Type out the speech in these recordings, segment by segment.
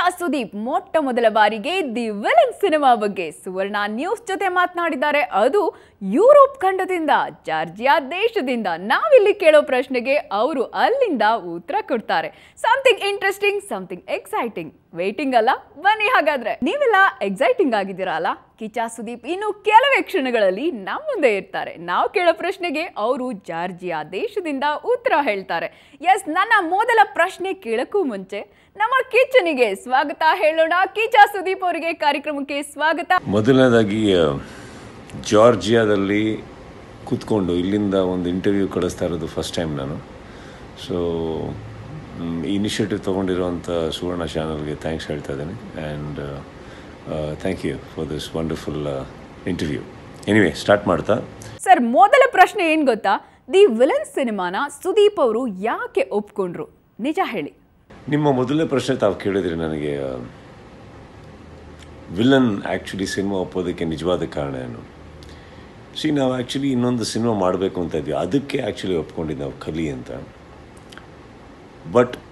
ಸುದೀಪ್ ಮೊಟ್ಟ ಮೊದಲ ಬಾರಿಗೆ ದಿ ವಿಲನ್ ಸಿನಿಮಾ ಬಗ್ಗೆ ಸುವರ್ಣ ನ್ಯೂಸ್ ಜೊತೆ ಮಾತನಾಡಿದ್ದಾರೆ ಅದು ಯುರೋಪ್ ಖಂಡದಿಂದ ಜಾರ್ಜಿಯಾ ದೇಶದಿಂದ ನಾವಿಲ್ಲಿ ಕೇಳೋ ಪ್ರಶ್ನೆಗೆ ಅವರು ಅಲ್ಲಿಂದ ಉತ್ತರ ಕೊಡ್ತಾರೆ something interesting something exciting waiting ಅಲ್ಲ ಬನ್ನಿ ಹಾಗಾದ್ರೆ ನೀವೆಲ್ಲ ಎಕ್ಸೈಟಿಂಗ್ ಆಗಿದ್ದೀರಾ ಅಲ್ಲ ಕಿಚಾ ಸುದೀಪ್ ಇನ್ನು ಕೆಲವೇ ಕ್ಷಣಗಳಲ್ಲಿ ನಮ್ಮ ಮುಂದೆ ಇರ್ತಾರೆ ನಾವು ಕೇಳೋ ಪ್ರಶ್ನೆಗೆ ಅವರು ಜಾರ್ಜಿಯಾ ದೇಶದಿಂದ ಉತ್ತರ ಹೇಳ್ತಾರೆ ಎಸ್ ನನ್ನ ಮೊದಲ ಪ್ರಶ್ನೆ ಕೇಳಕ್ಕೂ ಮುಂಚೆ ನಮ್ಮ ಕಿಚನಿಗೆ ಸ್ವಾಗತ ಹೇಳೋಣ ಕಿಚಾ ಸುದೀಪ್ ಅವರಿಗೆ ಕಾರ್ಯಕ್ರಮಕ್ಕೆ ಸ್ವಾಗತ ಮೊದಲನೇದಾಗಿ ಆ, ಜಾರ್ಜಿಯಾದಲ್ಲಿ ಕೂತ್ಕೊಂಡು ಇಲ್ಲಿಂದ ಒಂದು ಇಂಟರ್ವ್ಯೂ ಕಳಿಸ್ತಾ ಇರೋದು ಫಸ್ಟ್ ಟೈಮ್ ನಾನು ಸೊ ಇನಿಷಿಯೇಟಿವ್ ತೊಗೊಂಡಿರೋಂಥ ಸುವರ್ಣ ಚಾನಲ್ಗೆ ಥ್ಯಾಂಕ್ಸ್ ಹೇಳ್ತಾ ಇದ್ದೀನಿ and thank you for this wonderful interview anyway start ಮಾಡ್ತಾ ಸರ್ ಮೊದಲ ಪ್ರಶ್ನೆ ಏನ್ ಗೊತ್ತಾ ದಿ ವಿಲನ್ ಸಿನಿಮಾನ ಸುದೀಪ್ ಅವರು ಯಾಕೆ ಒಪ್ಕೊಂಡ್ರು ನಿಜ ಹೇಳಿ ನಿಮ್ಮ ಮೊದಲನೇ ಪ್ರಶ್ನೆ ತಾವು ಕೇಳಿದ್ರಿ ನನಗೆ ವಿಲನ್ ಆ್ಯಕ್ಚುಲಿ ಸಿನಿಮಾ ಒಪ್ಪೋದಕ್ಕೆ ನಿಜವಾದ ಕಾರಣ ಏನು ಸಿ ನಾವು ಆ್ಯಕ್ಚುಲಿ ಇನ್ನೊಂದು ಸಿನಿಮಾ ಮಾಡಬೇಕು ಅಂತ ಇದ್ವಿ ಅದಕ್ಕೆ ಆ್ಯಕ್ಚುಲಿ ಒಪ್ಕೊಂಡಿದ್ದು ನಾವು ಕಲಿ ಅಂತ ಬಟ್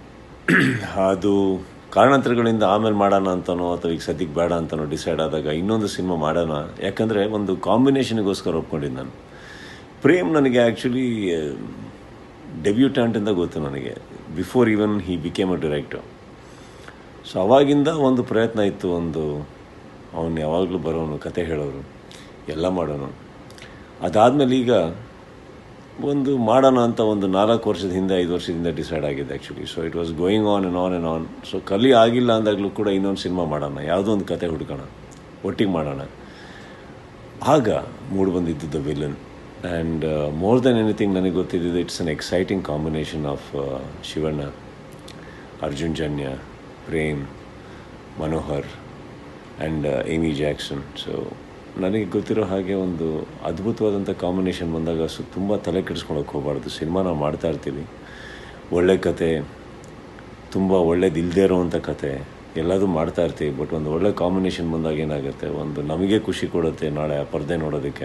ಅದು ಕಾರಣಾಂತರಗಳಿಂದ ಆಮೇಲೆ ಮಾಡೋಣ ಅಂತನೋ ಅಥವಾ ಈಗ ಸದ್ಯಕ್ಕೆ ಬೇಡ ಅಂತನೋ ಡಿಸೈಡ್ ಆದಾಗ ಇನ್ನೊಂದು ಸಿನಿಮಾ ಮಾಡೋಣ ಯಾಕಂದರೆ ಒಂದು ಕಾಂಬಿನೇಷನ್ಗೋಸ್ಕರ ಒಪ್ಕೊಂಡಿದ್ದು ನಾನು ಪ್ರೇಮ್ ನನಗೆ ಆ್ಯಕ್ಚುಲಿ ಡೆಬ್ಯೂಟ್ಯಾಂಟಿಂದ ಗೊತ್ತು ನನಗೆ before even he became a director so ಅವಾಗಿಂದ ಒಂದು ಪ್ರಯತ್ನ ಇತ್ತು ಒಂದು ಅವನು ಯಾವಾಗಲೂ ಬರೋನು ಕತೆ ಹೇಳೋರು ಎಲ್ಲ ಮಾಡೋನು ಅದಾದಮೇಲೆ ಈಗ ಒಂದು ಮಾಡೋಣ ಅಂತ ಒಂದು ನಾಲ್ಕು ವರ್ಷದ ಹಿಂದೆ ಐದು ವರ್ಷದಿಂದ ಡಿಸೈಡ್ ಆಗಿದೆ actually so it was going on and on and on so ಕಲಿ ಆಗಿಲ್ಲ ಅಂದಾಗಲೂ ಕೂಡ ಇನ್ನೊಂದು ಸಿನಿಮಾ ಮಾಡೋಣ ಯಾವುದೋ ಒಂದು ಕತೆ ಹುಡ್ಕೋಣ ಒಟ್ಟಿಗೆ ಮಾಡೋಣ ಆಗ ಮೂಡಿ ಬಂದಿದ್ದು the villain and more then anything ನನಗೆ ಗೊತ್ತಿದ್ದು it's an exciting combination of Shivanna Arjun Janya Prem Manohar and Amy Jackson so ನನಗೆ ಗೊತ್ತಿರೋ ಹಾಗೆ ಒಂದು ಅದ್ಭುತವಾದಂಥ ಕಾಂಬಿನೇಷನ್ ಬಂದಾಗ ಸೊ ತುಂಬ ತಲೆ ಕೆಡಿಸ್ಕೊಳಕ್ಕೆ ಹೋಗಬಾರ್ದು ಸಿನಿಮಾ ನಾವು ಮಾಡ್ತಾ ಇರ್ತೀವಿ ಒಳ್ಳೆ ಕತೆ ತುಂಬ ಒಳ್ಳೇದಿಲ್ಲದೆ ಇರೋವಂಥ ಕತೆ ಎಲ್ಲದೂ ಮಾಡ್ತಾ ಇರ್ತೀವಿ ಬಟ್ ಒಂದು ಒಳ್ಳೆ ಕಾಂಬಿನೇಷನ್ ಬಂದಾಗ ಏನಾಗುತ್ತೆ ಒಂದು ನಮಗೆ ಖುಷಿ ಕೊಡುತ್ತೆ ನಾಳೆ ಆ ಪರ್ದೆ ನೋಡೋದಕ್ಕೆ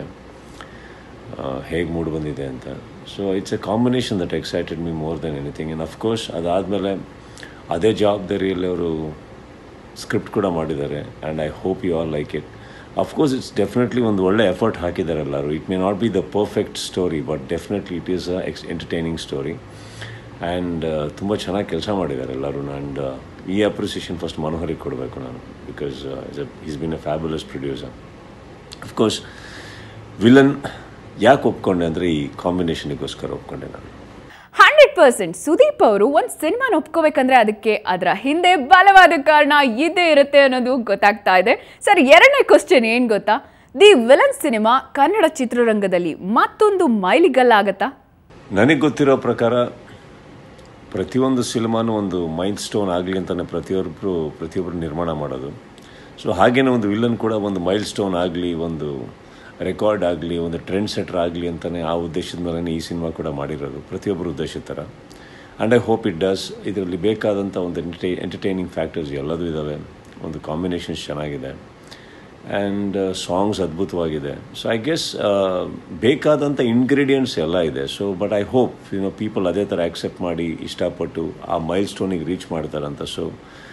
ಹೇಗೆ ಮೂಡ್ ಬಂದಿದೆ ಅಂತ so it's a combination that excited me more then anything and of course ಅದಾದಮೇಲೆ ಅದೇ ಜವಾಬ್ದಾರಿಯಲ್ಲಿ ಅವರು ಸ್ಕ್ರಿಪ್ಟ್ ಕೂಡ ಮಾಡಿದ್ದಾರೆ and I hope you all like it of course it's definitely ಒಂದು ಒಳ್ಳೆ ಎಫರ್ಟ್ ಹಾಕಿದ್ದಾರೆ ಎಲ್ಲರೂ it may not be the perfect story but definitely it is a ex entertaining story and ತುಂಬ ಚೆನ್ನಾಗಿ ಕೆಲಸ ಮಾಡಿದ್ದಾರೆ ಎಲ್ಲರೂ ಆ್ಯಂಡ್ ಈ ಅಪ್ರಿಸಿಯೇಷನ್ ಫಸ್ಟ್ ಮನೋಹರಿಗೆ ಕೊಡಬೇಕು ನಾನು because is been a fabulous producer of course villain ಯಾಕೆ ಒಪ್ಕೊಂಡೆ ಅಂದರೆ ಈ ಕಾಂಬಿನೇಷನಿಗೋಸ್ಕರ ಒಪ್ಕೊಂಡೆ ನಾನು ಹಂಡ್ರೆಡ್ ಪರ್ಸೆಂಟ್ ಸುದೀಪ್ ಅವರು ಒಂದು ಸಿನಿಮಾನ ಒಪ್ಕೋಬೇಕಂದ್ರೆ ಅದಕ್ಕೆ ಅದರ ಹಿಂದೆ ಬಲವಾದ ಕಾರಣ ಇದ್ದೇ ಇರುತ್ತೆ ಅನ್ನೋದು ಗೊತ್ತಾಗ್ತಾ ಇದೆ ಸರ್ ಎರಡನೇ ಕ್ವಶನ್ ಏನು ಗೊತ್ತಾ ದಿ ವಿಲನ್ ಸಿನಿಮಾ ಕನ್ನಡ ಚಿತ್ರರಂಗದಲ್ಲಿ ಮತ್ತೊಂದು ಮೈಲಿಗಲ್ಲಾಗತ್ತಾ ನನಗೆ ಗೊತ್ತಿರೋ ಪ್ರಕಾರ ಪ್ರತಿಯೊಂದು ಸಿನಿಮಾನು ಒಂದು ಮೈಲ್ ಸ್ಟೋನ್ ಆಗಲಿ ಅಂತಲೇ ಪ್ರತಿಯೊಬ್ಬರು ಪ್ರತಿಯೊಬ್ಬರು ನಿರ್ಮಾಣ ಮಾಡೋದು ಸೊ ಹಾಗೇನೇ ಒಂದು ವಿಲನ್ ಕೂಡ ಒಂದು ಮೈಲ್ ಸ್ಟೋನ್ ಆಗಲಿ ಒಂದು ರೆಕಾರ್ಡ್ ಆಗಲಿ ಒಂದು ಟ್ರೆಂಡ್ ಸೆಟರ್ ಆಗಲಿ ಅಂತಲೇ ಆ ಉದ್ದೇಶದ ಮೇಲೆ ಈ ಸಿನಿಮಾ ಕೂಡ ಮಾಡಿರೋದು ಪ್ರತಿಯೊಬ್ಬರ ಉದ್ದೇಶದ ಥರ and I hope it does ಇದರಲ್ಲಿ ಬೇಕಾದಂಥ ಒಂದು ಎಂಟರ್ಟೈ ಎಂಟರ್ಟೈನಿಂಗ್ ಫ್ಯಾಕ್ಟರ್ಸ್ ಎಲ್ಲದೂ ಇದ್ದಾವೆ ಒಂದು ಕಾಂಬಿನೇಷನ್ಸ್ ಚೆನ್ನಾಗಿದೆ ಆ್ಯಂಡ್ ಸಾಂಗ್ಸ್ ಅದ್ಭುತವಾಗಿದೆ ಸೊ ಐ ಗೆಸ್ ಬೇಕಾದಂಥ ಇಂಗ್ರೀಡಿಯೆಂಟ್ಸ್ ಎಲ್ಲ ಇದೆ so but I hope you know people ಅದೇ ಥರ ಆಕ್ಸೆಪ್ಟ್ ಮಾಡಿ ಇಷ್ಟಪಟ್ಟು ಆ ಮೈಲ್ ಸ್ಟೋನಿಗೆ ರೀಚ್ ಮಾಡ್ತಾರಂತ ಸೊ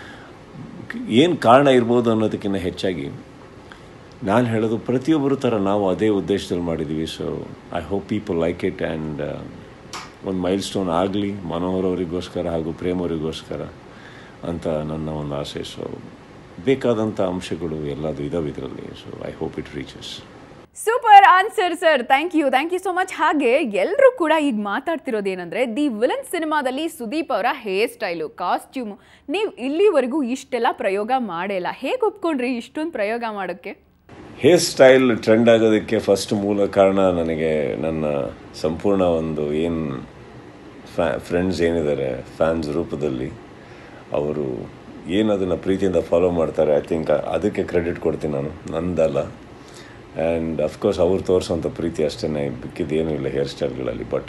ಏನು ಕಾರಣ ಇರ್ಬೋದು ಅನ್ನೋದಕ್ಕಿಂತ ಹೆಚ್ಚಾಗಿ ನಾನು ಹೇಳೋದು ಪ್ರತಿಯೊಬ್ಬರ ಥರ ನಾವು ಅದೇ ಉದ್ದೇಶದಲ್ಲಿ ಮಾಡಿದ್ದೀವಿ so I hope people like it and ಒಂದು ಮೈಲ್ ಸ್ಟೋನ್ ಆಗಲಿ ಮನೋಹರ್ ಅವರಿಗೋಸ್ಕರ ಹಾಗೂ ಪ್ರೇಮ್ ಅವರಿಗೋಸ್ಕರ ಅಂತ ನನ್ನ ಒಂದು ಆಸೆ ಸೊ ಬೇಕಾದಂಥ ಅಂಶಗಳು ಎಲ್ಲದು ಇದಾವೆ ಇದರಲ್ಲಿ so I hope it reaches super answer sir thank you thank you so much ಹಾಗೆ ಎಲ್ಲರೂ ಕೂಡ ಈಗ ಮಾತಾಡ್ತಿರೋದೇನೆಂದ್ರೆ ದಿ ವಿಲನ್ ಸಿನಿಮಾದಲ್ಲಿ ಸುದೀಪ್ ಅವರ ಹೇರ್ ಸ್ಟೈಲು ಕಾಸ್ಟ್ಯೂಮು ನೀವು ಇಲ್ಲಿವರೆಗೂ ಇಷ್ಟೆಲ್ಲ ಪ್ರಯೋಗ ಮಾಡೇ ಇಲ್ಲ ಹೇಗೆ ಒಪ್ಕೊಂಡ್ರಿ ಇಷ್ಟೊಂದು ಪ್ರಯೋಗ ಮಾಡೋಕ್ಕೆ ಹೇರ್ ಸ್ಟೈಲ್ ಟ್ರೆಂಡ್ ಆಗೋದಕ್ಕೆ ಫಸ್ಟ್ ಮೂಲ ಕಾರಣ ನನಗೆ ನನ್ನ ಸಂಪೂರ್ಣ ಒಂದು ಏನು ಫ್ಯಾ ಫ್ರೆಂಡ್ಸ್ ಏನಿದ್ದಾರೆ ಫ್ಯಾನ್ಸ್ ರೂಪದಲ್ಲಿ ಅವರು ಏನು ಅದನ್ನು ಪ್ರೀತಿಯಿಂದ ಫಾಲೋ ಮಾಡ್ತಾರೆ ಐ ಥಿಂಕ್ ಅದಕ್ಕೆ ಕ್ರೆಡಿಟ್ ಕೊಡ್ತೀನಿ ನಾನು ನಂದಲ್ಲ ಆ್ಯಂಡ್ ಅಫ್ಕೋರ್ಸ್ ಅವ್ರು ತೋರಿಸೋಂಥ ಪ್ರೀತಿ ಅಷ್ಟೇ ಬಿಕ್ಕಿದ್ದೇನೂ ಇಲ್ಲ ಹೇರ್ ಸ್ಟೈಲ್ಗಳಲ್ಲಿ ಬಟ್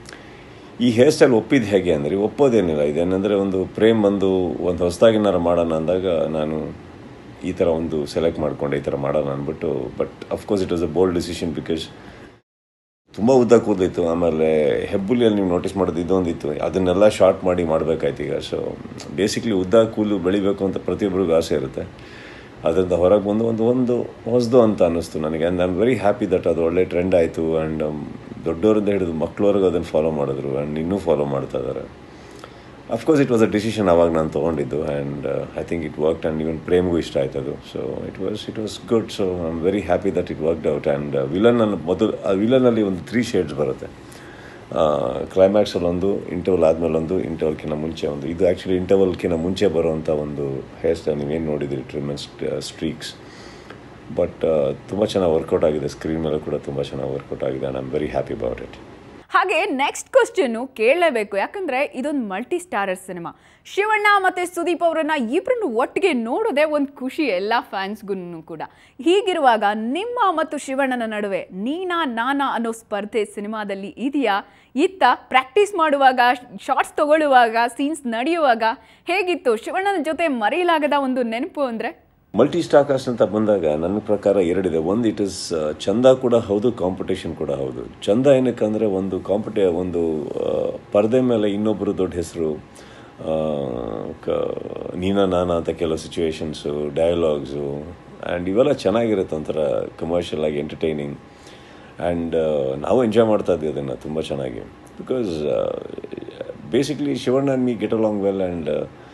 ಈ ಹೇರ್ ಸ್ಟೈಲ್ ಒಪ್ಪಿದ್ದು ಹೇಗೆ ಅಂದರೆ ಒಪ್ಪೋದೇನಿಲ್ಲ ಇದೇನೆಂದರೆ ಒಂದು ಪ್ರೇಮ್ ಬಂದು ಒಂದು ಹೊಸದಾಗಿನಾರು ಮಾಡೋಣ ಅಂದಾಗ ನಾನು ಈ ಥರ ಒಂದು ಸೆಲೆಕ್ಟ್ ಮಾಡಿಕೊಂಡೆ ಈ ಥರ ಮಾಡೋಣ ಅಂದ್ಬಿಟ್ಟು but of course it was a bold decision because ತುಂಬ ಉದ್ದ ಕೂದಲಿತ್ತು ಆಮೇಲೆ ಹೆಬ್ಬುಲಿಯಲ್ಲಿ ನೀವು ನೋಟಿಸ್ ಮಾಡೋದು ಇದೊಂದಿತ್ತು ಅದನ್ನೆಲ್ಲ ಶಾರ್ಟ್ ಮಾಡಿ ಮಾಡಬೇಕಾಯ್ತು ಈಗ ಸೊ ಬೇಸಿಕ್ಲಿ ಉದ್ದ ಕೂದಲು ಬೆಳಿಬೇಕು ಅಂತ ಪ್ರತಿಯೊಬ್ಬರಿಗೂ ಆಸೆ ಇರುತ್ತೆ ಅದರಿಂದ ಹೊರಗೆ ಬಂದು ಒಂದು ಒಂದು ಹೊಸದು ಅಂತ ಅನ್ನಿಸ್ತು ನನಗೆ and I am very happy that ಅದು ಒಳ್ಳೆ ಟ್ರೆಂಡ್ ಆಯಿತು ಆ್ಯಂಡ್ ದೊಡ್ಡವರಿಂದ ಹಿಡಿದು ಮಕ್ಕಳವರೆಗೂ ಅದನ್ನು ಫಾಲೋ ಮಾಡಿದ್ರು ಆ್ಯಂಡ್ ಇನ್ನೂ ಫಾಲೋ ಮಾಡ್ತಾ ಇದ್ದಾರೆ of course it was a decision ಅವಾಗ ನಾನು ತೊಗೊಂಡಿದ್ದು and I think it work and even ಪ್ರೇಮ್ಗೂ ಇಷ್ಟ ಆಯ್ತು ಅದು so it was it was good so I am very happy that it worked out and villain ಮೊದಲು ಆ ವಿಲನಲ್ಲಿ ಒಂದು ತ್ರೀ ಶೇಡ್ಸ್ ಬರುತ್ತೆ ಕ್ಲೈಮ್ಯಾಕ್ಸಲ್ಲಿ ಒಂದು ಇಂಟರ್ವಲ್ ಆದಮೇಲೆ ಒಂದು ಇಂಟರ್ವಲ್ಕಿಂತ ಮುಂಚೆ ಒಂದು ಇದು ಆ್ಯಕ್ಚುಲಿ ಇಂಟರ್ವಲ್ಕಿಂತ ಮುಂಚೆ ಬರುವಂಥ ಒಂದು ಹೇರ್ ಸ್ಟೈಲ್ ನೀವೇನು ನೋಡಿದಿರಿ ಟ್ರಿಮೆನ್ಸ್ ಸ್ಟ್ರೀಕ್ಸ್ ಬಟ್ ತುಂಬ ಚೆನ್ನಾಗಿ ವರ್ಕೌಟ್ ಆಗಿದೆ ಸ್ಕ್ರೀನ್ ಮೇಲೆ ಕೂಡ ತುಂಬ ಚೆನ್ನಾಗಿ ವರ್ಕೌಟ್ ಆಗಿದೆ and I am very happy about it ಹಾಗೆ ನೆಕ್ಸ್ಟ್ ಕ್ವಶನ್ನು ಕೇಳಲೇಬೇಕು ಯಾಕಂದ್ರೆ ಇದೊಂದು ಮಲ್ಟಿ ಸ್ಟಾರರ್ ಸಿನಿಮಾ ಶಿವಣ್ಣ ಮತ್ತೆ ಸುದೀಪ್ ಅವರನ್ನ ಇಬ್ಬರನ್ನು ಒಟ್ಟಿಗೆ ನೋಡೋದೇ ಒಂದು ಖುಷಿ ಎಲ್ಲ ಫ್ಯಾನ್ಸ್ಗೂ ಕೂಡ ಹೀಗಿರುವಾಗ ನಿಮ್ಮ ಮತ್ತು ಶಿವಣ್ಣನ ನಡುವೆ ನೀನಾ ನಾನಾ ಅನ್ನೋ ಸ್ಪರ್ಧೆ ಸಿನಿಮಾದಲ್ಲಿ ಇದೆಯಾ ಇತ್ತ ಪ್ರಾಕ್ಟೀಸ್ ಮಾಡುವಾಗ ಶಾರ್ಟ್ಸ್ ತಗೊಳ್ಳುವಾಗ ಸೀನ್ಸ್ ನಡೆಯುವಾಗ ಹೇಗಿತ್ತು ಶಿವಣ್ಣನ ಜೊತೆ ಮರೆಯಲಾಗದ ಒಂದು ನೆನಪು ಅಂದರೆ ಮಲ್ಟಿ ಸ್ಟಾಕರ್ಸ್ ಅಂತ ಬಂದಾಗ ನನ್ನ ಪ್ರಕಾರ ಎರಡಿದೆ ಒಂದು ಇಟ್ ಇಸ್ ಚಂದ ಕೂಡ ಹೌದು ಕಾಂಪಿಟೇಷನ್ ಕೂಡ ಹೌದು ಚಂದ ಏನಕ್ಕಂದರೆ ಒಂದು ಕಾಂಪಿಟೇ ಒಂದು ಆ, ಪರದೆ ಮೇಲೆ ಇನ್ನೊಬ್ಬರು ದೊಡ್ಡ ಹೆಸರು ಕ ನೀನ ನಾನ ಅಂತ ಕೆಲವು ಸಿಚುವೇಶನ್ಸು ಡಯಲಾಗ್ಸು ಆ್ಯಂಡ್ ಇವೆಲ್ಲ ಚೆನ್ನಾಗಿರುತ್ತೆ ಒಂಥರ ಕಮರ್ಷಿಯಲ್ ಆಗಿ ಎಂಟರ್ಟೈನಿಂಗ್ ಆ್ಯಂಡ್ ನಾವು ಎಂಜಾಯ್ ಮಾಡ್ತಾ ಇದ್ವಿ ಅದನ್ನು ತುಂಬ ಚೆನ್ನಾಗಿ because basically Shivanna and me get along well and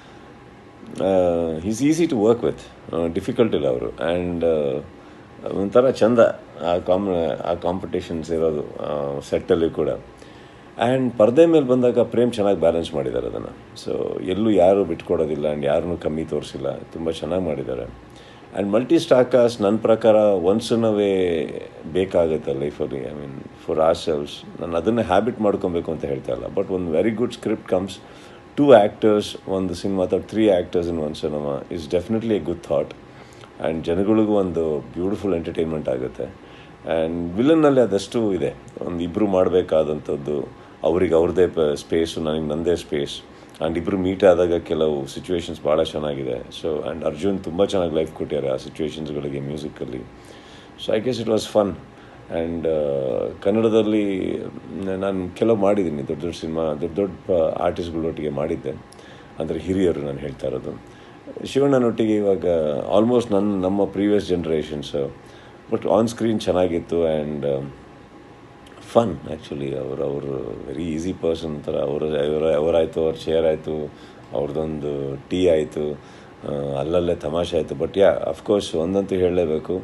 is easy to work with difficult ಇಲ್ಲ ಅವರು ಆ್ಯಂಡ್ ಒಂಥರ ಚಂದ ಆ ಕಾಮ್ ಆ ಕಾಂಪಿಟೇಷನ್ಸ್ ಇರೋದು ಸೆಟ್ಟಲ್ಲಿ ಕೂಡ ಆ್ಯಂಡ್ ಪರದೆ ಮೇಲೆ ಬಂದಾಗ ಪ್ರೇಮ್ ಚೆನ್ನಾಗಿ ಬ್ಯಾಲೆನ್ಸ್ ಮಾಡಿದ್ದಾರೆ ಅದನ್ನು ಸೊ ಎಲ್ಲೂ ಯಾರೂ ಬಿಟ್ಕೊಡೋದಿಲ್ಲ ಆ್ಯಂಡ್ ಯಾರನ್ನೂ ಕಮ್ಮಿ ತೋರಿಸಿಲ್ಲ ತುಂಬ ಚೆನ್ನಾಗಿ ಮಾಡಿದ್ದಾರೆ ಆ್ಯಂಡ್ ಮಲ್ಟಿ ಸ್ಟಾಕಾಸ್ ನನ್ನ ಪ್ರಕಾರ ಒನ್ಸನವೇ ಬೇಕಾಗುತ್ತೆ ಲೈಫಲ್ಲಿ I mean for ourselves ನಾನು ಅದನ್ನೇ ಹ್ಯಾಬಿಟ್ ಮಾಡ್ಕೊಬೇಕು ಅಂತ ಹೇಳ್ತಾ ಇಲ್ಲ ಬಟ್ ಒಂದು very good script comes two actors ಒಂದು ಸಿನಿಮಾ ಅಥವಾ ತ್ರೀ ಆ್ಯಕ್ಟರ್ಸ್ ಇನ್ ಒಂದು cinema is definitely a good thought and ಜನಗಳಿಗೂ ಒಂದು ಬ್ಯೂಟಿಫುಲ್ ಎಂಟರ್ಟೈನ್ಮೆಂಟ್ ಆಗುತ್ತೆ ಆ್ಯಂಡ್ ವಿಲನ್ನಲ್ಲಿ ಅದಷ್ಟು ಇದೆ ಒಂದು ಇಬ್ಬರು ಮಾಡಬೇಕಾದಂಥದ್ದು ಅವ್ರಿಗೆ ಅವ್ರದ್ದೇ ಸ್ಪೇಸು ನನಗೆ ನನ್ನದೇ ಸ್ಪೇಸ್ ಆ್ಯಂಡ್ ಇಬ್ಬರು ಮೀಟ್ ಆದಾಗ ಕೆಲವು ಸಿಚುವೇಶನ್ಸ್ ಭಾಳ ಚೆನ್ನಾಗಿದೆ ಸೊ ಆ್ಯಂಡ್ ಅರ್ಜುನ್ ತುಂಬ ಚೆನ್ನಾಗಿ ಲೈಫ್ ಕೊಟ್ಟಿದ್ದಾರೆ ಆ ಸಿಚುವೇಶನ್ಸ್ಗಳಿಗೆ musically so I guess it was fun and ಕನ್ನಡದಲ್ಲಿ ನಾನು ಕೆಲವು ಮಾಡಿದ್ದೀನಿ ದೊಡ್ಡ ದೊಡ್ಡ ಸಿನಿಮಾ ದೊಡ್ಡ ದೊಡ್ಡ ಆರ್ಟಿಸ್ಟ್ಗಳೊಟ್ಟಿಗೆ ಮಾಡಿದ್ದೆ ಅಂದರೆ ಹಿರಿಯರು ನಾನು ಹೇಳ್ತಾ ಇರೋದು ಶಿವಣ್ಣನೊಟ್ಟಿಗೆ ಇವಾಗ ಆಲ್ಮೋಸ್ಟ್ ನನ್ನ ನಮ್ಮ previous generations but on screen ಚೆನ್ನಾಗಿತ್ತು ಆ್ಯಂಡ್ ಫನ್ ಆ್ಯಕ್ಚುಲಿ ಅವರು ಅವರು ವೆರಿ ಈಸಿ ಪರ್ಸನ್ ಥರ ಅವರ ಅವರ ಅವರಾಯಿತು ಅವ್ರ ಚೇರ್ ಆಯಿತು ಅವ್ರದ್ದೊಂದು ಟೀ ಆಯಿತು ಅಲ್ಲಲ್ಲೇ ತಮಾಷೆ ಆಯಿತು ಬಟ್ ಯಾ ಅಫ್ಕೋರ್ಸ್ ಒಂದಂತೂ ಹೇಳಲೇಬೇಕು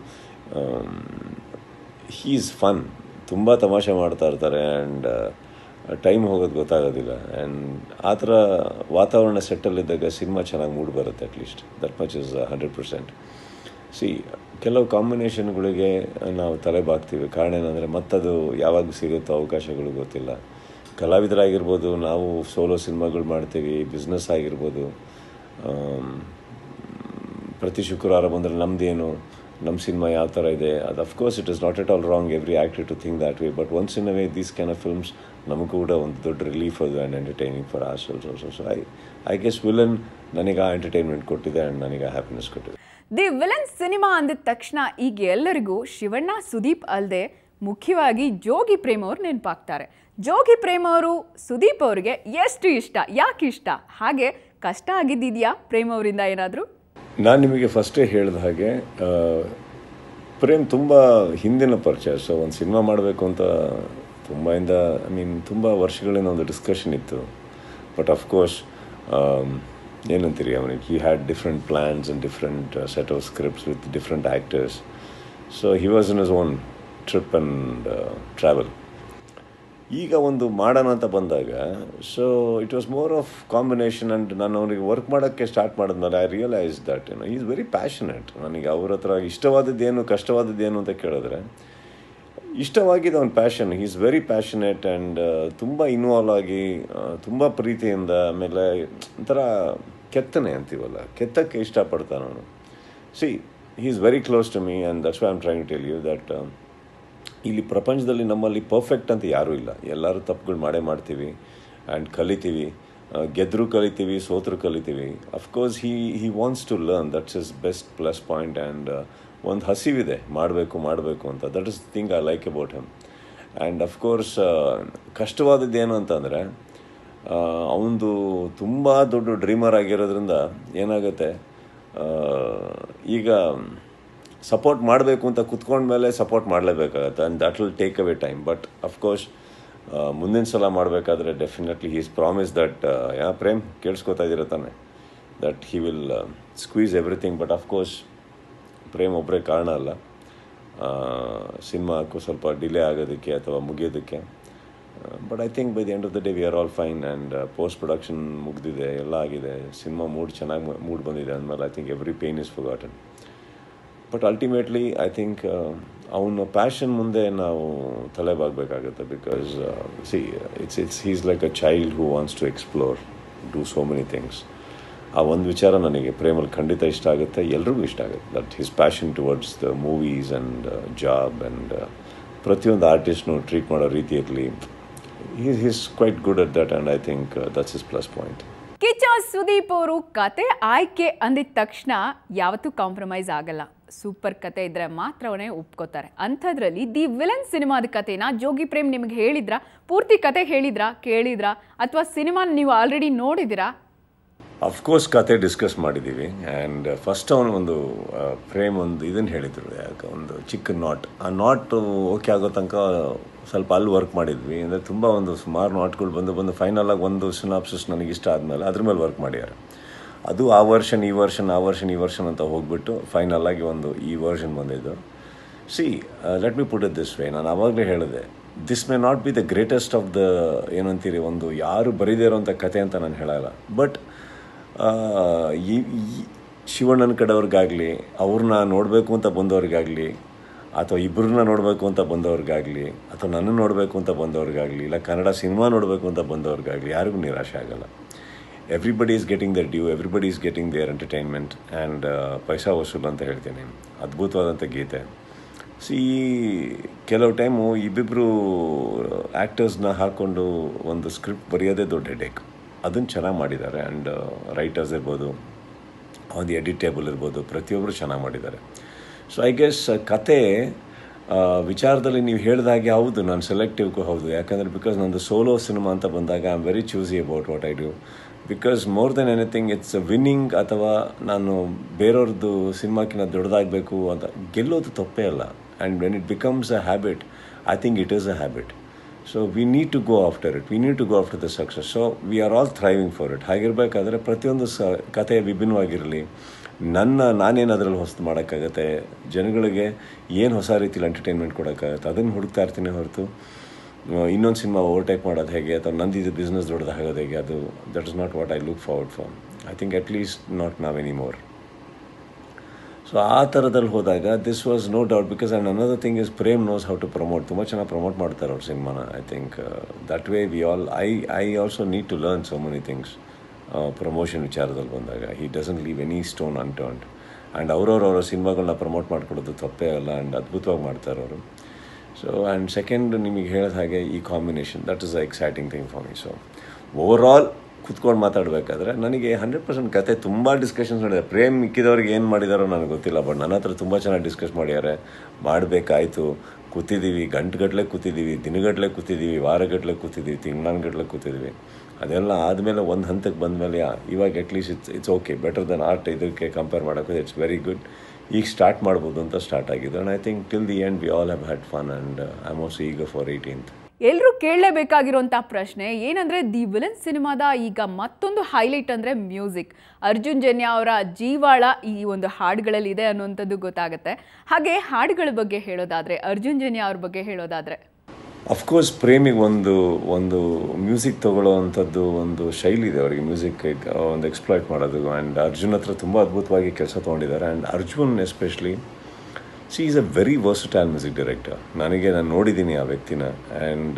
ಹೀಸ್ ಫನ್ ತುಂಬ ತಮಾಷೆ ಮಾಡ್ತಾ ಇರ್ತಾರೆ ಆ್ಯಂಡ್ ಟೈಮ್ ಹೋಗೋದು ಗೊತ್ತಾಗೋದಿಲ್ಲ ಆ್ಯಂಡ್ ಆ ಥರ ವಾತಾವರಣ ಸೆಟ್ಟಲ್ಲಿದ್ದಾಗ ಸಿನಿಮಾ ಚೆನ್ನಾಗಿ ಮೂಡ್ ಬರುತ್ತೆ at least that much is hundred percent see ಕೆಲವು ಕಾಂಬಿನೇಷನ್ಗಳಿಗೆ ನಾವು ತಲೆ ಬಾಗ್ತೀವಿ ಕಾರಣ ಏನಂದರೆ ಮತ್ತದು ಯಾವಾಗ ಸಿಗುತ್ತೋ ಅವಕಾಶಗಳು ಗೊತ್ತಿಲ್ಲ ಕಲಾವಿದರಾಗಿರ್ಬೋದು ನಾವು ಸೋಲೋ ಸಿನಿಮಾಗಳು ಮಾಡ್ತೀವಿ ಬಿಸ್ನೆಸ್ ಆಗಿರ್ಬೋದು ಆಮ್, ಪ್ರತಿ ಶುಕ್ರವಾರ ಬಂದರೆ ನಮ್ಮದೇನು ನಮ್ಮ ಸಿನಿಮಾ ಯಾವ ಥರ ಇದೆ ಅದು of course it is not at all wrong every actor to think that way but once in a way these can of films ನಮಗೂ ಕೂಡ ಒಂದು ದೊಡ್ಡ ರಿಲೀಫ್ ಅದು and entertaining for ourselves also so I I guess villain ನನಗೆ ಆ entertainment ಕೊಟ್ಟಿದೆ and ನನಗೆ ಆ ಹ್ಯಾಪಿನೆಸ್ ಕೊಟ್ಟಿದೆ ದಿ ವಿಲನ್ ಸಿನಿಮಾ ಅಂದಿದ ತಕ್ಷಣ ಈಗ ಎಲ್ಲರಿಗೂ ಶಿವಣ್ಣ ಸುದೀಪ್ ಅಲ್ಲದೆ ಮುಖ್ಯವಾಗಿ ಜೋಗಿ ಪ್ರೇಮ್ ಅವ್ರು ನೆನಪಾಗ್ತಾರೆ ಜೋಗಿ ಪ್ರೇಮ್ ಅವರು ಸುದೀಪ್ ಅವ್ರಿಗೆ ಎಷ್ಟು ಇಷ್ಟ ಯಾಕೆ ಇಷ್ಟ ಹಾಗೆ ಕಷ್ಟ ಆಗಿದ್ದಿದ್ಯಾ ಪ್ರೇಮ್ ಅವರಿಂದ ಏನಾದರೂ ನಾನು ನಿಮಗೆ ಫಸ್ಟೇ ಹೇಳಿದ ಹಾಗೆ ಆ, ಪ್ರೇಮ್ ತುಂಬ ಹಿಂದಿನ ಪರಿಚಯ ಸೊ ಒಂದು ಸಿನಿಮಾ ಮಾಡಬೇಕು ಅಂತ ತುಂಬಾಯಿಂದ ಐ ಮೀನ್ ತುಂಬ ವರ್ಷಗಳಿಂದ ಒಂದು ಡಿಸ್ಕಷನ್ ಇತ್ತು ಬಟ್ ಅಫ್ಕೋರ್ಸ್ ಏನಂತೀರಿ ಅವನಿಗೆ he had different plans and different set of scripts with different actors so he was in is own trip and travel ಈಗ ಒಂದು ಮಾಡೋಣ ಅಂತ ಬಂದಾಗ so it was more of combination and ನಾನು ಅವನಿಗೆ ವರ್ಕ್ ಮಾಡೋಕ್ಕೆ ಸ್ಟಾರ್ಟ್ ಮಾಡಿದ್ಮೇಲೆ ಐ ರಿಯಲೈಸ್ ದಟ್ ಏನೋ ಈಸ್ ವೆರಿ ಪ್ಯಾಷನೆಟ್ ನನಗೆ ಅವ್ರ ಹತ್ರ ಇಷ್ಟವಾದದ್ದೇನು ಕಷ್ಟವಾದದ್ದೇನು ಅಂತ ಕೇಳಿದ್ರೆ ಇಷ್ಟವಾಗಿದೆ ಅವನ passion is very passionate and ತುಂಬ ಇನ್ವಾಲ್ವ್ ಆಗಿ ತುಂಬ ಪ್ರೀತಿಯಿಂದ ಆಮೇಲೆ ಒಂಥರ ಕೆತ್ತನೆ ಅಂತೀವಲ್ಲ ಕೆತ್ತಕ್ಕೆ ಇಷ್ಟಪಡ್ತಾನೆ ಅವನು see he is very close to me and that's why am trying tell you that ಇಲ್ಲಿ ಪ್ರಪಂಚದಲ್ಲಿ ನಮ್ಮಲ್ಲಿ ಪರ್ಫೆಕ್ಟ್ ಅಂತ ಯಾರೂ ಇಲ್ಲ ಎಲ್ಲರೂ ತಪ್ಪುಗಳು ಮಾಡೇ ಮಾಡ್ತೀವಿ ಆ್ಯಂಡ್ ಕಲಿತೀವಿ ಗೆದ್ದರೂ ಕಲಿತೀವಿ ಸೋತರು ಕಲಿತೀವಿ of course he he wants to learn that's is best plus point and ಒಂದು ಹಸಿವಿದೆ ಮಾಡಬೇಕು ಮಾಡಬೇಕು ಅಂತ that is thing I like about him and of course ಕಷ್ಟವಾದದ್ದು ಏನು ಅಂತಂದರೆ ಅವನದು ತುಂಬ ದೊಡ್ಡ ಡ್ರೀಮರ್ ಆಗಿರೋದ್ರಿಂದ ಏನಾಗುತ್ತೆ ಆ, ಈಗ ಸಪೋರ್ಟ್ ಮಾಡಬೇಕು ಅಂತ ಕುತ್ಕೊಂಡ್ಮೇಲೆ ಸಪೋರ್ಟ್ ಮಾಡಲೇಬೇಕಾಗತ್ತೆ and that will take away time but of course ಮುಂದಿನ ಸಲ ಮಾಡಬೇಕಾದ್ರೆ definitely he's promise that yeah Prem ಕೇಳಿಸ್ಕೊತಾ ಇದ್ದೀರ ತಾನೆ that he will squeeze everything but of course Prem ಒಬ್ಬರೇ ಕಾರಣ ಅಲ್ಲ ಸಿನಿಮಾಕ್ಕೂ ಸ್ವಲ್ಪ ಡಿಲೇ ಆಗೋದಕ್ಕೆ ಅಥವಾ ಮುಗಿಯೋದಕ್ಕೆ but I think by the end of the day we are all fine and post production ಮುಗ್ದಿದೆ ಎಲ್ಲ ಆಗಿದೆ ಸಿನಿಮಾ ಮೂಡ್ ಚೆನ್ನಾಗಿ ಮೂಡ್ ಬಂದಿದೆ ಅಂದಮೇಲೆ I think every pain is forgotten but ultimately I think ಅವನ ಪ್ಯಾಷನ್ ಮುಂದೆ ನಾವು ತಲೆಬಾಗಬೇಕಾಗುತ್ತೆ because see it's it's he's like a child who wants to explore do so many things ಆ ಒಂದು ವಿಚಾರ ನನಗೆ ಪ್ರೇಮಲ್ಲಿ ಖಂಡಿತ ಇಷ್ಟ ಆಗುತ್ತೆ ಎಲ್ರಿಗೂ ಇಷ್ಟ ಆಗುತ್ತೆ that his passion towards the movies and job and ಪ್ರತಿಯೊಂದು ಆರ್ಟಿಸ್ಟ್ನು ಟ್ರೀಟ್ ಮಾಡೋ ರೀತಿಯಲ್ಲಿ he's he's quite good at that and I think that's is plus point Kichcha Sudeep ಅವರು ಕತೆ ಆಯ್ಕೆ ಅಂದಿದ ತಕ್ಷಣ ಯಾವತ್ತೂ ಕಾಂಪ್ರಮೈಸ್ ಆಗಲ್ಲ ಸೂಪರ್ ಕತೆ ಇದ್ರೆ ಮಾತ್ರವೇ ಒಪ್ಕೋತಾರೆ ಅಂಥದ್ರಲ್ಲಿ ದಿ ವಿಲನ್ ಸಿನಿಮಾದ ಕತೆನ ಜೋಗಿ ಪ್ರೇಮ್ ನಿಮ್ಗೆ ಹೇಳಿದ್ರಾ ಪೂರ್ತಿ ಕತೆ ಹೇಳಿದ್ರಾ ಕೇಳಿದ್ರಾ ಅಥವಾ ಸಿನಿಮಾ ನೀವು ಆಲ್ರೆಡಿ ನೋಡಿದಿರಾ ಅಫ್ಕೋರ್ಸ್ ಕತೆ ಡಿಸ್ಕಸ್ ಮಾಡಿದ್ದೀವಿ ಆ್ಯಂಡ್ ಫಸ್ಟ್ ಅವನು ಒಂದು ಫ್ರೇಮ್ ಒಂದು ಇದನ್ನು ಹೇಳಿದರು ಯಾಕೆ ಒಂದು ಚಿಕ್ಕ ನಾಟ್ ಆ ನಾಟ್ ಓಕೆ ಆಗೋ ತನಕ ಸ್ವಲ್ಪ ಅಲ್ಲಿ ವರ್ಕ್ ಮಾಡಿದ್ವಿ ಅಂದರೆ ತುಂಬ ಒಂದು ಸುಮಾರು ನಾಟ್ಗಳು ಬಂದು ಬಂದು ಫೈನಲ್ ಆಗಿ ಒಂದು ಸಿನಾಪ್ಸಿಸ್ ನನಗೆ ಇಷ್ಟ ಆದಮೇಲೆ ಅದ್ರ ಮೇಲೆ ವರ್ಕ್ ಮಾಡ್ಯಾರ ಅದು ಆ ವರ್ಷನ್ ಈ ವರ್ಷನ್ ಆ ವರ್ಷನ್ ಈ ವರ್ಷನ್ ಅಂತ ಹೋಗ್ಬಿಟ್ಟು ಫೈನಲ್ ಆಗಿ ಒಂದು ಈ ವರ್ಷನ್ ಬಂದಿದ್ದು see let me put it this way ನಾನು ಆವಾಗಲೇ ಹೇಳಿದೆ this may not be the greatest of the ಏನಂತೀರಿ ಒಂದು ಯಾರು ಬರೀದೇ ಇರೋಂಥ ಕತೆ ಅಂತ ನಾನು ಹೇಳಲ್ಲ ಬಟ್ ಈ ಈ ಶಿವಣ್ಣನ ಕಡೆಯವ್ರಿಗಾಗಲಿ ಅವ್ರನ್ನ ನೋಡಬೇಕು ಅಂತ ಬಂದವ್ರಿಗಾಗಲಿ ಅಥವಾ ಇಬ್ಬರನ್ನ ನೋಡಬೇಕು ಅಂತ ಬಂದವ್ರಿಗಾಗಲಿ ಅಥವಾ ನನ್ನ ನೋಡಬೇಕು ಅಂತ ಬಂದವ್ರಿಗಾಗಲಿ ಇಲ್ಲ ಕನ್ನಡ ಸಿನಿಮಾ ನೋಡಬೇಕು ಅಂತ ಬಂದವ್ರಿಗಾಗಲಿ ಯಾರಿಗೂ ನಿರಾಶೆ ಆಗಲ್ಲ everybody is getting their due everybody is getting their entertainment and ಪೈಸಾ ವಸೂಲ್ ಅಂತ ಹೇಳ್ತೀನಿ ಅದ್ಭುತವಾದಂಥ ಗೀತೆ ಸಿ ಕೆಲವು ಟೈಮು ಇಬ್ಬಿಬ್ಬರು ಆ್ಯಕ್ಟರ್ಸ್ನ ಹಾಕ್ಕೊಂಡು ಒಂದು ಸ್ಕ್ರಿಪ್ಟ್ ಬರೆಯೋದೇ ದೊಡ್ಡ ಹೆಡೇಕ್ ಅದನ್ನು ಚೆನ್ನಾಗಿ ಮಾಡಿದ್ದಾರೆ ಆ್ಯಂಡ್ ರೈಟರ್ಸ್ ಇರ್ಬೋದು ಒಂದು ಎಡಿಟೇಬಲ್ ಇರ್ಬೋದು ಪ್ರತಿಯೊಬ್ಬರು ಚೆನ್ನಾಗಿ ಮಾಡಿದ್ದಾರೆ ಸೊ ಐ ಗೆಸ್ ಕತೆ ಆ, ವಿಚಾರದಲ್ಲಿ ನೀವು ಹೇಳಿದಾಗೆ ಹೌದು ನಾನು ಸೆಲೆಕ್ಟಿವ್ಗೂ ಹೌದು ಯಾಕಂದರೆ ಬಿಕಾಸ್ ನಂದು ಸೋಲೋ ಸಿನಿಮಾ ಅಂತ ಬಂದಾಗ I am very choosy about what I do because more then anything it's winning ಅಥವಾ ನಾನು ಬೇರೆಯವ್ರದ್ದು ಸಿನಿಮಾಕಿನ್ನ ದೊಡ್ಡದಾಗಬೇಕು ಅಂತ ಗೆಲ್ಲೋದು ತಪ್ಪೇ ಅಲ್ಲ and when it becomes a habit I think it is a habit so we need to go after it we need to go after the success so we are all thriving for it ಹಾಗಿರಬೇಕಾದ್ರೆ ಪ್ರತಿಯೊಂದು ಸ ಕತೆ ವಿಭಿನ್ನವಾಗಿರಲಿ ನನ್ನ ನಾನೇನು ಅದರಲ್ಲಿ ಹೊಸದು ಮಾಡೋಕ್ಕಾಗತ್ತೆ ಜನಗಳಿಗೆ ಏನು ಹೊಸ ರೀತಿಲಿ ಎಂಟರ್ಟೈನ್ಮೆಂಟ್ ಕೊಡೋಕ್ಕಾಗತ್ತೆ ಅದನ್ನು ಹುಡುಕ್ತಾ ಇರ್ತೀನಿ ಹೊರತು ಇನ್ನೊಂದು ಸಿನಿಮಾ ಓವರ್ಟೇಕ್ ಮಾಡೋದು ಹೇಗೆ ಅಥವಾ ನಂದಿದ್ದು ಬಿಸ್ನೆಸ್ ದೊಡ್ಡದಾಗೋದು ಹೇಗೆ ಅದು that is not what I look forward for I think at least not now any more so ಆ ಥರದಲ್ಲಿ ಹೋದಾಗ this was no doubt because and another thing is Prem knows how to promote ತುಂಬ ಚೆನ್ನಾಗಿ promote ಮಾಡ್ತಾರೆ ಅವ್ರ ಸಿನಿಮಾನ I think that way we all I I also need to learn so many things promotion ವಿಚಾರದಲ್ಲಿ ಬಂದಾಗ he doesn't leave any stone unturned and ಅವ್ರವ್ರ ಅವರ ಸಿನಿಮಾಗಳನ್ನ ಪ್ರಮೋಟ್ ಮಾಡ್ಕೊಡೋದು ತಪ್ಪೇ ಅಲ್ಲ ಆ್ಯಂಡ್ ಅದ್ಭುತವಾಗಿ ಮಾಡ್ತಾರೆ ಅವರು ಸೊ ಆ್ಯಂಡ್ ಸೆಕೆಂಡ್ ನಿಮಗೆ ಹೇಳಿದ ಹಾಗೆ ಈ combination that is a exciting thing for me so over all ಕುತ್ಕೊಂಡು ಮಾತಾಡಬೇಕಾದ್ರೆ ನನಗೆ ಹಂಡ್ರೆಡ್ ಪರ್ಸೆಂಟ್ ಕತೆ ತುಂಬ ಡಿಸ್ಕಷನ್ಸ್ ಮಾಡಿದೆ ಪ್ರೇಮ್ ಮಿಕ್ಕಿದವ್ರಿಗೆ ಏನು ಮಾಡಿದಾರೋ ನನಗೆ ಗೊತ್ತಿಲ್ಲ ಬಟ್ ನನ್ನ ಹತ್ರ ತುಂಬ ಚೆನ್ನಾಗಿ ಡಿಸ್ಕಸ್ ಮಾಡ್ಯಾರೆ ಮಾಡಬೇಕಾಯ್ತು ಕೂತಿದ್ದೀವಿ ಗಂಟುಗಟ್ಟಲೆ ಕೂತಿದ್ದೀವಿ ದಿನಗಟ್ಟಲೆ ಕೂತಿದ್ದೀವಿ ವಾರಗಟ್ಟಲೆ ಕೂತಿದ್ದೀವಿ ತಿಂಗಳಾನ್ಗಟ್ಟಲೆ ಕೂತಿದ್ದೀವಿ ಅದೆಲ್ಲ ಆದಮೇಲೆ ಒಂದು ಹಂತಕ್ಕೆ ಬಂದಮೇಲೆ ಇವಾಗ at least it's it's okay better then art ಇದಕ್ಕೆ ಕಂಪೇರ್ ಮಾಡೋಕ್ಕೆ ಇಟ್ಸ್ ವೆರಿ ಗುಡ್ ಈಗ ಸ್ಟಾರ್ಟ್ ಮಾಡ್ಬೋದು ಅಂತ ಸ್ಟಾರ್ಟ್ ಆಗಿದೆ and I think till the end we all have had fun and I am also ಈಗ ಫಾರ್ ಏಯ್ಟೀನ್ತ್ ಎಲ್ಲರೂ ಕೇಳಲೇಬೇಕಾಗಿರುವಂಥ ಪ್ರಶ್ನೆ ಏನಂದ್ರೆ ದಿ ವಿಲನ್ ಸಿನಿಮಾದ ಈಗ ಮತ್ತೊಂದು ಹೈಲೈಟ್ ಅಂದ್ರೆ ಮ್ಯೂಸಿಕ್ ಅರ್ಜುನ್ ಜನ್ಯ ಅವರ ಜೀವಾಳ ಈ ಒಂದು ಹಾಡುಗಳಲ್ಲಿ ಇದೆ ಅನ್ನುವಂಥದ್ದು ಗೊತ್ತಾಗುತ್ತೆ ಹಾಗೆ ಹಾಡುಗಳ ಬಗ್ಗೆ ಹೇಳೋದಾದ್ರೆ ಅರ್ಜುನ್ ಜನ್ಯ ಅವ್ರ ಬಗ್ಗೆ ಹೇಳೋದಾದ್ರೆ ಅಫ್ಕೋರ್ಸ್ ಪ್ರೇಮಿಗೆ ಒಂದು ಒಂದು ಮ್ಯೂಸಿಕ್ ತಗೊಳ್ಳೋವಂಥದ್ದು ಒಂದು ಶೈಲಿ ಇದೆ ಅವರಿಗೆ ಮ್ಯೂಸಿಕ್ ಒಂದು ಎಕ್ಸ್ಪ್ಲಾಯ್ಟ್ ಮಾಡೋದು ಆ್ಯಂಡ್ ಅರ್ಜುನ್ ಹತ್ರ ತುಂಬ ಅದ್ಭುತವಾಗಿ ಕೆಲಸ ತೊಗೊಂಡಿದ್ದಾರೆ and Arjun especially she is a very versatile music director ನನಗೆ ನಾನು ನೋಡಿದ್ದೀನಿ ಆ ವ್ಯಕ್ತಿನ ಆ್ಯಂಡ್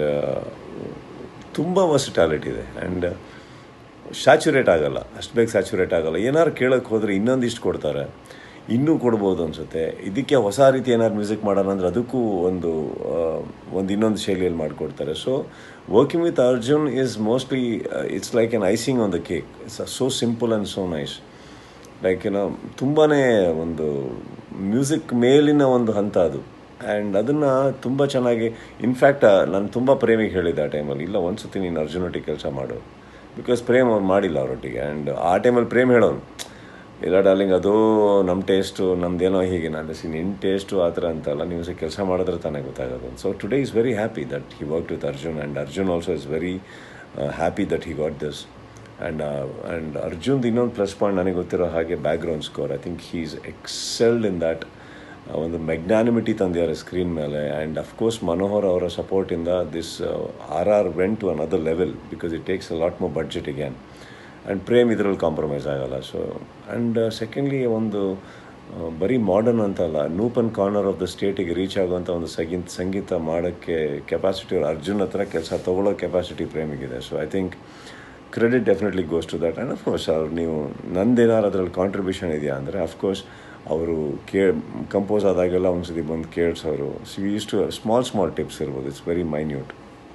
ತುಂಬ ವರ್ಸಟಾಲಿಟಿ ಇದೆ ಆ್ಯಂಡ್ ಸ್ಯಾಚುರೇಟ್ ಆಗಲ್ಲ ಅಷ್ಟು ಬೇಗ ಸ್ಯಾಚುರೇಟ್ ಆಗಲ್ಲ ಏನಾದ್ರು ಕೇಳೋಕ್ಕೆ ಹೋದರೆ ಇನ್ನೊಂದಿಷ್ಟು ಕೊಡ್ತಾರೆ ಇನ್ನೂ ಕೊಡ್ಬೋದು ಅನಿಸುತ್ತೆ ಇದಕ್ಕೆ ಹೊಸ ರೀತಿ ಏನಾದ್ರು ಮ್ಯೂಸಿಕ್ ಮಾಡೋಣ ಅಂದರೆ ಅದಕ್ಕೂ ಒಂದು ಆ, ಒಂದು ಇನ್ನೊಂದು ಶೈಲಿಯಲ್ಲಿ ಮಾಡಿಕೊಡ್ತಾರೆ so working with Arjun is mostly it's like an icing on the cake it's so simple and so nice like ಏನೋ ತುಂಬಾ ಒಂದು ಮ್ಯೂಸಿಕ್ ಮೇಲಿನ ಒಂದು ಹಂತ ಅದು ಆ್ಯಂಡ್ ಅದನ್ನು ತುಂಬ ಚೆನ್ನಾಗಿ ಇನ್ಫ್ಯಾಕ್ಟ್ ನಾನು ತುಂಬ ಪ್ರೇಮಿಗೆ ಹೇಳಿದ್ದೆ ಆ ಟೈಮಲ್ಲಿ ಇಲ್ಲ ಒಂದು ಸತಿ ನೀನು ಅರ್ಜುನೊಟ್ಟಿಗೆ ಕೆಲಸ ಮಾಡು ಬಿಕಾಸ್ ಪ್ರೇಮ್ ಅವ್ರು ಮಾಡಿಲ್ಲ ಅವರೊಟ್ಟಿಗೆ ಆ್ಯಂಡ್ ಆ ಟೈಮಲ್ಲಿ ಪ್ರೇಮ್ ಹೇಳೋನು ಇಲ್ಲ ಡಾರ್ಲಿಂಗ್ ಅದು ನಮ್ಮ ಟೇಸ್ಟು ನಮ್ದೇನೋ ಹೀಗೆ ನಾನು ಸಿ ನಿನ್ನ ಟೇಸ್ಟು ಆ ಥರ ಅಂತಲ್ಲ ನೀವು ಸಹ ಕೆಲಸ ಮಾಡಿದ್ರೆ ತಾನೇ ಗೊತ್ತಾಗೋದು so today is very happy that he work with Arjun and Arjun also is very happy that he got this and and ಅರ್ಜುನ್ದು ಇನ್ನೊಂದು ಪ್ಲಸ್ ಪಾಯಿಂಟ್ ನನಗೆ ಗೊತ್ತಿರೋ ಹಾಗೆ background score I think he is excelled in that ಒಂದು magnanimity ತಂದಿದ್ದಾರೆ screen ಮೇಲೆ and of course Manohar ಅವರ ಸಪೋರ್ಟಿಂದ this R R went to another level because it takes a lot more budget again and Prem ಇದರಲ್ಲಿ compromise ಆಗಲ್ಲ ಸೊ ಆ್ಯಂಡ್ ಸೆಕೆಂಡ್ಲಿ ಒಂದು ಆ, ಬರೀ ಮಾಡರ್ನ್ ಅಂತಲ್ಲ ನೂಪನ್ ಕಾರ್ನರ್ ಆಫ್ ದ ಸ್ಟೇಟಿಗೆ ರೀಚ್ ಆಗುವಂಥ ಒಂದು ಸಂಗೀತ ಸಂಗೀತ ಮಾಡೋಕ್ಕೆ ಕೆಪಾಸಿಟಿ ಅರ್ಜುನ್ ಹತ್ರ ಕೆಲಸ ತೊಗೊಳ್ಳೋ ಕೆಪಾಸಿಟಿ ಪ್ರೇಮಿಗಿದೆ so I think credit definitely goes to that and of course ಅವ್ರು ನೀವು ನಂದೇನಾದ್ರು ಅದರಲ್ಲಿ ಕಾಂಟ್ರಿಬ್ಯೂಷನ್ ಇದೆಯಾ ಅಂದರೆ ಅಫ್ಕೋರ್ಸ್ ಅವರು ಕೇ ಕಂಪೋಸ್ ಆದಾಗೆಲ್ಲ ಒಂದ್ಸತಿ ಬಂದು ಕೇಳಿಸೋರು she used to small small tips ಇರ್ಬೋದು ಇಟ್ಸ್ ವೆರಿ ಮೈನ್ಯೂಟ್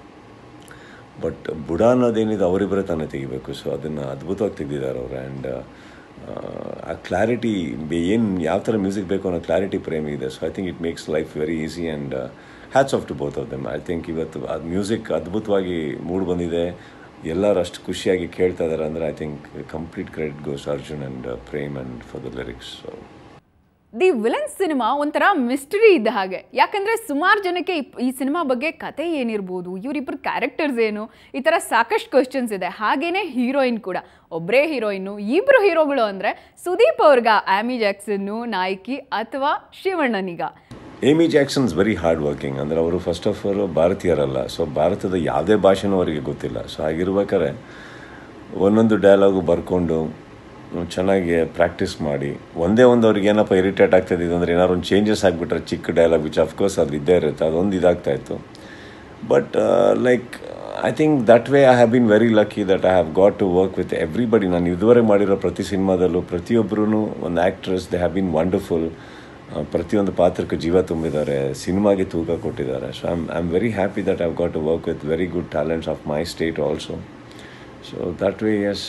ಬಟ್ ಬುಡ ಅನ್ನೋದೇನಿದೆ ಅವರಿಬ್ಬರೇ ತಾನೇ ತೆಗಿಬೇಕು ಸೊ ಅದನ್ನು ಅದ್ಭುತವಾಗಿ ತೆಗೆದಿದ್ದಾರೆ ಅವರು ಆ್ಯಂಡ್ ಆ ಕ್ಲಾರಿಟಿ ಏನು ಯಾವ ಥರ ಮ್ಯೂಸಿಕ್ ಬೇಕು ಅನ್ನೋ ಕ್ಲಾರಿಟಿ ಪ್ರೇಮ್ ಇದೆ so I think it makes life very easy and hats off to both of them I think ಇವತ್ತು ಅದು ಮ್ಯೂಸಿಕ್ ಅದ್ಭುತವಾಗಿ ಮೂಡ್ ಬಂದಿದೆ ಎಲ್ಲರೂ ಅಷ್ಟು ಖುಷಿಯಾಗಿ ಕೇಳ್ತಾ ಇದ್ದಾರೆ ಅಂದರೆ I think complete credit goes Arjun and Prem and for the lyrics so the villain cinema ಒಂಥರ ಮಿಸ್ಟರಿ ಇದ್ದ ಹಾಗೆ ಯಾಕಂದ್ರೆ ಸುಮಾರು ಜನಕ್ಕೆ ಈ- ಈ ಸಿನಿಮಾ ಬಗ್ಗೆ ಕತೆ ಏನಿರ್ಬೋದು ಇವರಿಬ್ಬರ ಕ್ಯಾರೆಕ್ಟರ್ಸ್ ಏನು ಈ ಥರ ಸಾಕಷ್ಟು ಕ್ವಶನ್ಸ್ ಇದೆ ಹಾಗೇನೆ ಹೀರೋಯಿನ್ ಕೂಡ ಒಬ್ಬರೇ ಹೀರೋಯಿನ್ನು ಇಬ್ಬರು ಹೀರೋಗಳು ಅಂದರೆ ಸುದೀಪ್ ಅವ್ರಿಗ ಆಮಿ ಜಾಕ್ಸನ್ನು ನಾಯಕಿ ಅಥವಾ ಶಿವಣ್ಣನಿಗ Amy Jackson's very hard working ಅಂದರೆ ಅವರು ಫಸ್ಟ್ ಆಫ್ ಆಲ್ ಭಾರತೀಯರಲ್ಲ ಸೊ ಭಾರತದ ಯಾವುದೇ ಭಾಷೆನೂ ಅವರಿಗೆ ಗೊತ್ತಿಲ್ಲ ಸೊ ಹಾಗಿರ್ಬೇಕಾದ್ರೆ ಒಂದೊಂದು ಡೈಲಾಗು ಬರ್ಕೊಂಡು ಚೆನ್ನಾಗಿ ಪ್ರಾಕ್ಟೀಸ್ ಮಾಡಿ ಒಂದೇ ಒಂದು ಅವ್ರಿಗೆ ಏನಪ್ಪ ಇರಿಟೇಟ್ ಆಗ್ತಾಯಿದ್ದು ಅಂದರೆ ಏನಾದ್ರು ಒಂದು ಚೇಂಜಸ್ ಆಗಿಬಿಟ್ರೆ ಚಿಕ್ಕ ಡೈಲಾಗ್ ವಿಚ್ ಅಫ್ಕೋರ್ಸ್ ಅದು ಇದ್ದೇ ಇರುತ್ತೆ ಅದೊಂದು ಇದಾಗ್ತಾ ಇತ್ತು but like I think that way I have been very lucky that I have got to work with everybody ನಾನು ಇದುವರೆಗೆ ಮಾಡಿರೋ ಪ್ರತಿ ಸಿನಿಮಾದಲ್ಲೂ ಪ್ರತಿಯೊಬ್ಬರೂ ಒಂದು actress they have been wonderful ಪ್ರತಿಯೊಂದು ಪಾತ್ರಕ್ಕೆ ಜೀವ ತುಂಬಿದ್ದಾರೆ ಸಿನಿಮಾಗೆ ತೂಕ ಕೊಟ್ಟಿದ್ದಾರೆ so I'm I am very happy that I've got to work with very good talents of my state also so that way as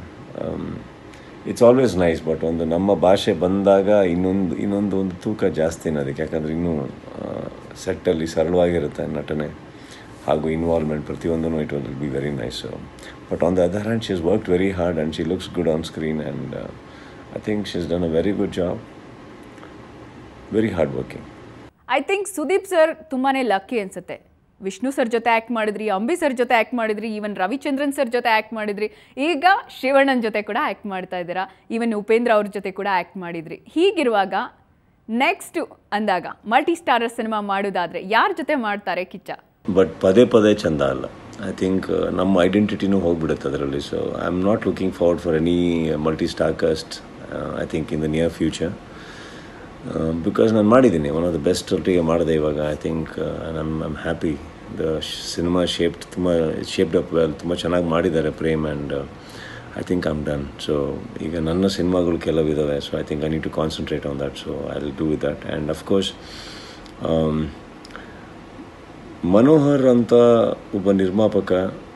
it's always nice but ಒಂದು ನಮ್ಮ ಭಾಷೆ ಬಂದಾಗ ಇನ್ನೊಂದು ಇನ್ನೊಂದು ಒಂದು ತೂಕ ಜಾಸ್ತಿನೇ ಅದಕ್ಕೆ ಯಾಕಂದರೆ ಇನ್ನೂ ಸೆಟ್ಟಲ್ಲಿ ಸರಳವಾಗಿರುತ್ತೆ ನಟನೆ ಹಾಗೂ ಇನ್ವಾಲ್ವ್ಮೆಂಟ್ ಪ್ರತಿಯೊಂದೂ it will be very nice but on the other hand she is work very hard and she looks good on screen and I think she is done a very good job very hard working I think Sudeep sir ತುಂಬಾ lucky ಅನ್ಸುತ್ತೆ Vishnu sir ಜೊತೆ act ಮಾಡಿದ್ರಿ Ambi sir ಜೊತೆ act ಮಾಡಿದ್ರಿ even Ravichandran sir ಜೊತೆ act ಮಾಡಿದ್ರಿ ಈಗ ಶಿವಣ್ಣನ ಜೊತೆ ಕೂಡ ಆ್ಯಕ್ಟ್ ಮಾಡ್ತಾ ಇದ್ದೀರಾ ಈವನ್ ಉಪೇಂದ್ರ ಅವ್ರ ಜೊತೆ ಕೂಡ ಆ್ಯಕ್ಟ್ ಮಾಡಿದ್ರಿ ಹೀಗಿರುವಾಗ ನೆಕ್ಸ್ಟ್ ಅಂದಾಗ ಮಲ್ಟಿ ಸ್ಟಾರರ್ ಸಿನಿಮಾ ಮಾಡೋದಾದ್ರೆ ಯಾರ ಜೊತೆ ಮಾಡ್ತಾರೆ ಕಿಚ್ಚ ಬಟ್ ಪದೇ ಪದೇ ಚಂದ ಅಲ್ಲ ಐ ಥಿಂಕ್ ನಮ್ಮ ಐಡೆಂಟಿಟಿನೂ ಹೋಗ್ಬಿಡುತ್ತೆ ಅದರಲ್ಲಿ so I am not looking forward for any multi star cast I think in the near future because ನಾನು ಮಾಡಿದ್ದೀನಿ ಒನ್ ಆಫ್ ದ ಬೆಸ್ಟ್ ಒಟ್ಟಿಗೆ ಮಾಡಿದೆ ಇವಾಗ I think I'm I'm happy the cinema shaped ತುಂಬ ಶೇಪ್ಡ್ ಅಪ್ ವೆಲ್ ತುಂಬ ಚೆನ್ನಾಗಿ ಮಾಡಿದ್ದಾರೆ Prem and I think I'm done so ಈಗ ನನ್ನ ಸಿನಿಮಾಗಳು ಕೆಲವಿದ್ದಾವೆ so I think I need to concentrate on that so I will do with that and of course Manohar ಅಂತ ಒಬ್ಬ ನಿರ್ಮಾಪಕ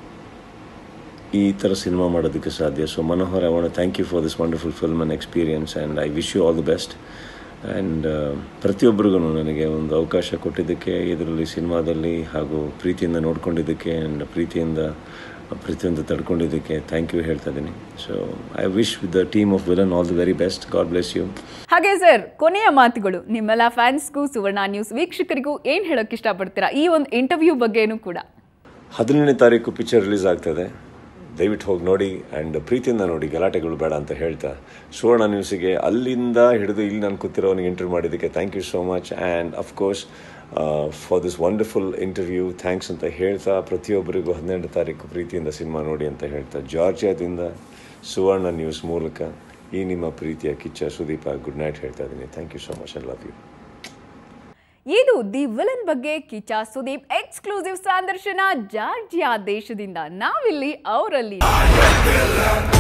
ಈ ಥರ ಸಿನಿಮಾ ಮಾಡೋದಕ್ಕೆ ಸಾಧ್ಯ so Manohar I want thank you for this wonderful film and experience and I wish you all the best and ಪ್ರತಿಯೊಬ್ಬರಿಗೂ ನನಗೆ ಒಂದು ಅವಕಾಶ ಕೊಟ್ಟಿದ್ದಕ್ಕೆ ಇದರಲ್ಲಿ ಸಿನಿಮಾದಲ್ಲಿ ಹಾಗೂ ಪ್ರೀತಿಯಿಂದ ನೋಡ್ಕೊಂಡಿದ್ದಕ್ಕೆ ಆ್ಯಂಡ್ ಪ್ರೀತಿಯಿಂದ ಪ್ರತಿಯೊಂದು ತಡ್ಕೊಂಡಿದ್ದಕ್ಕೆ ಥ್ಯಾಂಕ್ ಯು ಹೇಳ್ತಾ ಇದ್ದೀನಿ so I wish with the team of villain all the very best God bless you ಹಾಗೆ ಸರ್ ಕೊನೆಯ ಮಾತುಗಳು ನಿಮ್ಮೆಲ್ಲ ಫ್ಯಾನ್ಸ್ಗೂ ಸುವರ್ಣ ನ್ಯೂಸ್ ವೀಕ್ಷಕರಿಗೂ ಏನು ಹೇಳೋಕೆ ಇಷ್ಟಪಡ್ತೀರಾ ಈ ಒಂದು ಇಂಟರ್ವ್ಯೂ ಬಗ್ಗೆನೂ ಕೂಡ ಹದಿನೇಳನೇ ತಾರೀಕು ಪಿಕ್ಚರ್ ರಿಲೀಸ್ ಆಗ್ತದೆ ದಯವಿಟ್ಟು ಹೋಗಿ ನೋಡಿ ಆ್ಯಂಡ್ ಪ್ರೀತಿಯಿಂದ ನೋಡಿ ಗಲಾಟೆಗಳು ಬೇಡ ಅಂತ ಹೇಳ್ತಾ ಸುವರ್ಣ ನ್ಯೂಸಿಗೆ ಅಲ್ಲಿಂದ ಹಿಡಿದು ಇಲ್ಲಿ ನಾನು ಕೂತಿರೋನಿಗೆ ಇಂಟರ್ವ್ಯೂ ಮಾಡಿದ್ದಕ್ಕೆ thank you so much and of course for this wonderful interview thanks ಅಂತ ಹೇಳ್ತಾ ಪ್ರತಿಯೊಬ್ಬರಿಗೂ ಹದಿನೆಂಟು ತಾರೀಕು ಪ್ರೀತಿಯಿಂದ ಸಿನಿಮಾ ನೋಡಿ ಅಂತ ಹೇಳ್ತಾ ಜಾರ್ಜಿಯಾದಿಂದ ಸುವರ್ಣ ನ್ಯೂಸ್ ಮೂಲಕ ಈ ನಿಮ್ಮ ಪ್ರೀತಿಯ ಕಿಚ್ಚ ಸುದೀಪ ಗುಡ್ ನೈಟ್ ಹೇಳ್ತಾ ಇದ್ದೀನಿ thank you so much I love you ಇದು ದಿ ವಿಲನ್ ಬಗ್ಗೆ ಕಿಚ್ಚ ಸುದೀಪ್ ಎಕ್ಸ್ಕ್ಲೂಸಿವ್ ಸಂದರ್ಶನ ಜಾರ್ಜಿಯಾ ದೇಶದಿಂದ ನಾವಿಲ್ಲಿ ಅವರಲ್ಲಿ